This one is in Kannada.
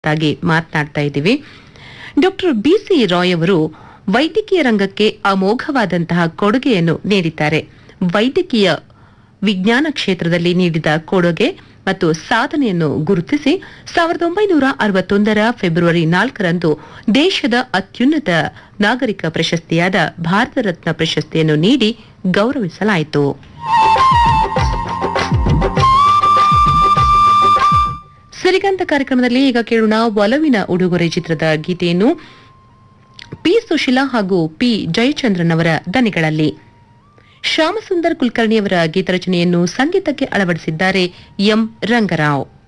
ಆಗಿ ಮಾತನಾಡ್ತಾ ಇದ್ದೀವಿ ಡಾಕ್ಟರ್ ಬಿಸಿ ರಾಯ್ ಅವರು ವೈದ್ಯಕೀಯ ರಂಗಕ್ಕೆ ಅಮೋಘವಾದಂತಹ ಕೊಡುಗೆಯನ್ನು ನೀಡಿದ್ದಾರೆ ವೈದ್ಯಕೀಯ ವಿಜ್ಞಾನ ಕ್ಷೇತ್ರದಲ್ಲಿ ನೀಡಿದ ಕೊಡುಗೆ ಮತ್ತು ಸಾಧನೆಯನ್ನು ಗುರುತಿಸಿ ಸಾವಿರದ ಒಂಬೈನೂರ ಅರವತ್ತೊಂದರ ಫೆಬ್ರವರಿ ನಾಲ್ಕರಂದು ದೇಶದ ಅತ್ಯುನ್ನತ ನಾಗರಿಕ ಪ್ರಶಸ್ತಿಯಾದ ಭಾರತ ರತ್ನ ಪ್ರಶಸ್ತಿಯನ್ನು ನೀಡಿ ಗೌರವಿಸಲಾಯಿತು ಸಿರಿಗಂಧ ಕಾರ್ಯಕ್ರಮದಲ್ಲಿ ಈಗ ಕೇಳೋಣ ಒಲವಿನ ಉಡುಗೊರೆ ಚಿತ್ರದ ಗೀತೆಯನ್ನು ಪಿ ಸುಶೀಲಾ ಹಾಗೂ ಪಿ ಜಯಚಂದ್ರನ್ ಅವರ ದನಿಗಳಲ್ಲಿ ಶ್ಯಾಮಸುಂದರ್ ಕುಲಕರ್ಣಿಯವರ ಗೀತರಚನೆಯನ್ನು ಸಂಗೀತಕ್ಕೆ ಅಳವಡಿಸಿದ್ದಾರೆ ಎಂ ರಂಗರಾವ್